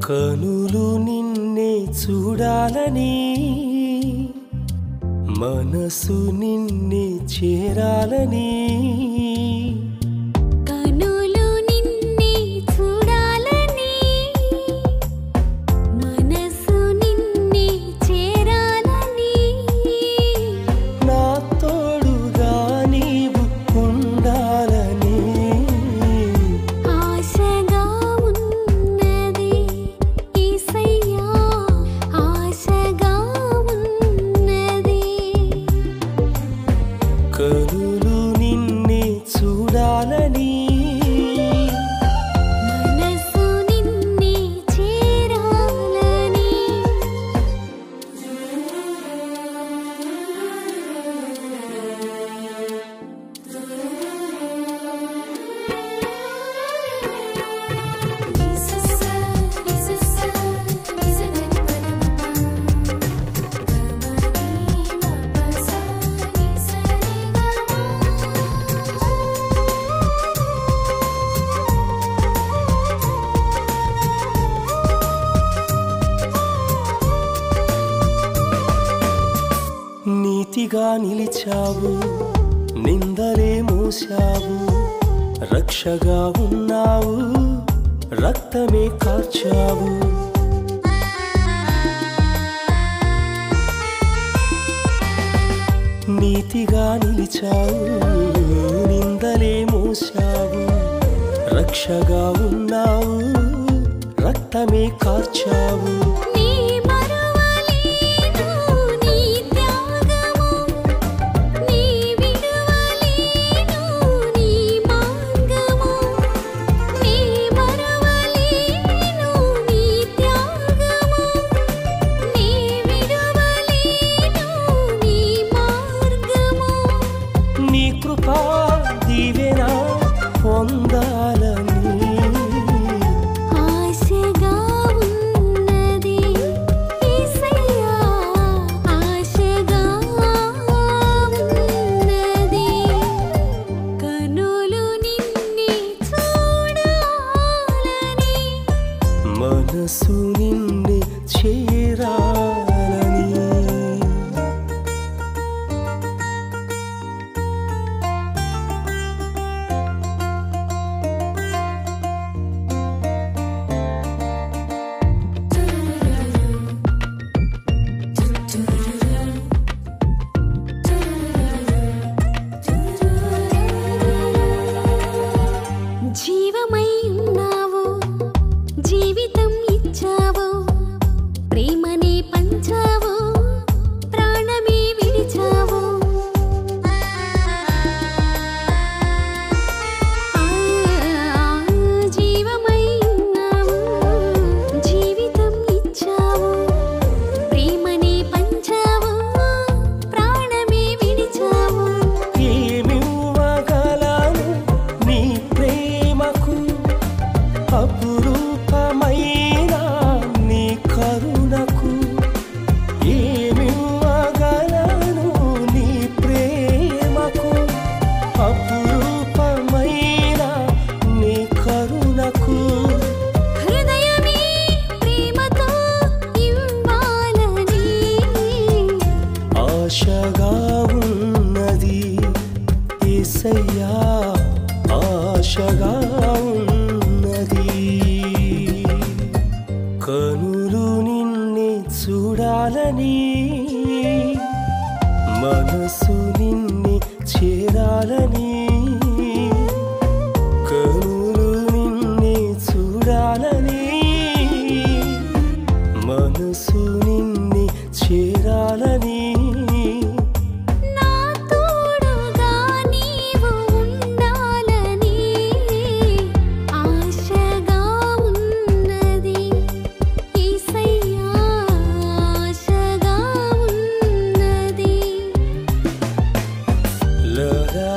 కనులు నిన్నే చూడాలని మనసు నిన్నే చేరాలని కనులు నిన్నే చూడాలని మనసు నిన్నే చేరాలని నా తోడుగా నీవు ఉండాలని ఆశగా ఉన్నది ఈసయ్యా ఆశగా ఉన్నది కనులు నిన్నే చూడాలని మనసు నిన్నే చేరాలని నీతిగా నిలిచావు నిందలే మోసావు రక్షగా ఉన్నావు రక్తమే కార్చావు నీతిగా నిలిచావు నిందలే మోసావు రక్షగా ఉన్నావు రక్తమే కార్చావు నీ మరువలేను నీ త్యాగము నీ విడువలేను నీ మార్గము నీ మరువలేను నీ త్యాగము నీ విడువలేను నీ మార్గము నీ కృపా దీవెన పొందాలని ఆశగా ఉన్నది యేసయ్యా ఆశగా ఉన్నది కనులు నిన్నే చూడాలని మనసు నిన్నే చేరాలని జీవమై ఉన్నావు జీవితం ఇచ్చావు ప్రేమనే పంచావు ప్రాణమే విడిచావు ఆ, జీవమై ఉన్నావు జీవితం ఇచ్చావు ప్రేమనే పంచావు ప్రాణమే విడిచావు ఏమివ్వగలను నీ ప్రేమకు అపురూపమైన నీ కరుణకు ఏమివ్వగలను నీ ప్రేమకు అపురూపమైన నీ కరుణకు హృదయమే ప్రేమతో ఇవ్వాలని ఆశగా ఉన్నది ఏసయ్యా ఆశగా ఉన్నది కనులు నిన్నే చూడాలని మనసు నిన్నే చేరాలని కనులు నిన్నే చూడాలని మనసు నిన్నే చేరాలని నా తోడుగా నీవు ఉండాలని ఆశగా ఉన్నది యేసయ్యా ఆశగా ఉన్నది La la